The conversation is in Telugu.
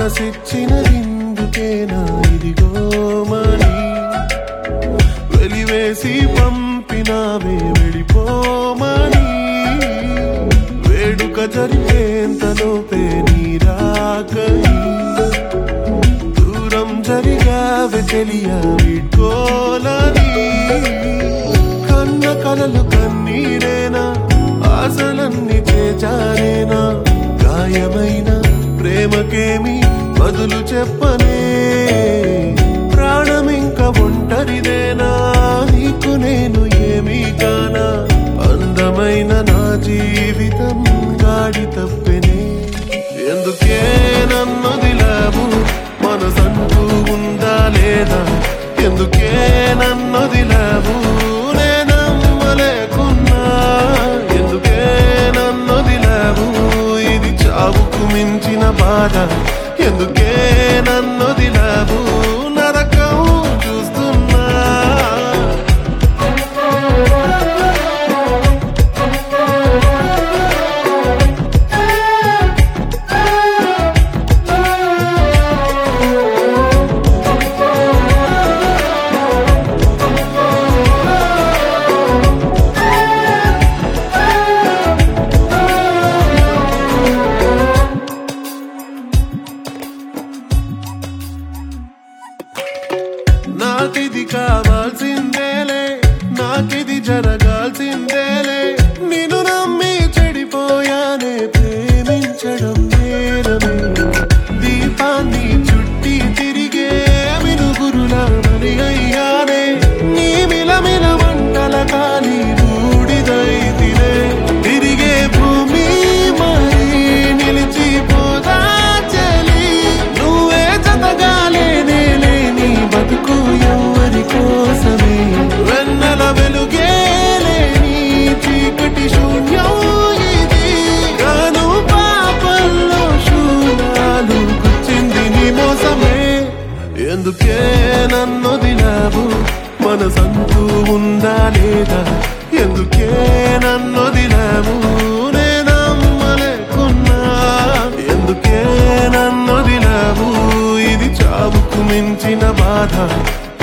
మనసిచ్చినదిందుకేనా ఇదిగో మని వెలివేసి పంపినావే వెళ్ళిపోమని వేడుక జరిగేంతలోపే నీరాకని దూరం జరిగావే తెలియ వీడ్కోలని కన్న కలలు కన్నీరేనా ఆశలన్నీ చేచారేనా గాయమైన ప్రేమకేమి బదులు చెప్పనే ప్రాణమింక ఒంటరిదేనా నీకు నేను ఏమీ కానా అందమైన నా జీవితం గాడి తప్పెనే ఎందుకే నన్ను దిలావు మనసంటూ ఉందా లేదా ఎందుకే నన్ను దిలావు నేనమ్మలేకున్నా ఎందుకే నన్ను దిలావు ఇది చావుకు మించిన బాధ ఎందుకే నన్ను దిలావు నరకం చూస్తున్నా నాకిది కావాల్సిందేలే నాకిది జరగాల్సిందేలే నిన్ను నమ్మి చెడిపోయానే ప్రేమించడం నేరమే దీపాన్ని చుట్టి తిరిగే మినుగురులా మరి అయ్యానే నీ మిలమిల మంటల కాని బూడిదైతినే తిరిగే భూమి మరి నిలిచిపోదా చెలి నువ్వే జతగాలేనే లేని బతుకు ఎవరి కోసమే వెన్నెల వెలుగే లేని చీకటి శూన్యం ఇది కాను పాపల్లో శూలాలు గుచ్చింది నీ మోసమే ఎందుకే నన్ను దిలావు మనసంటూ ఉందా లేదా ఎందుకే నన్ను దిలావు నేనమ్మలేకున్నా ఎందుకే నన్ను దిలావు ఇది చావుకు మించిన బాధ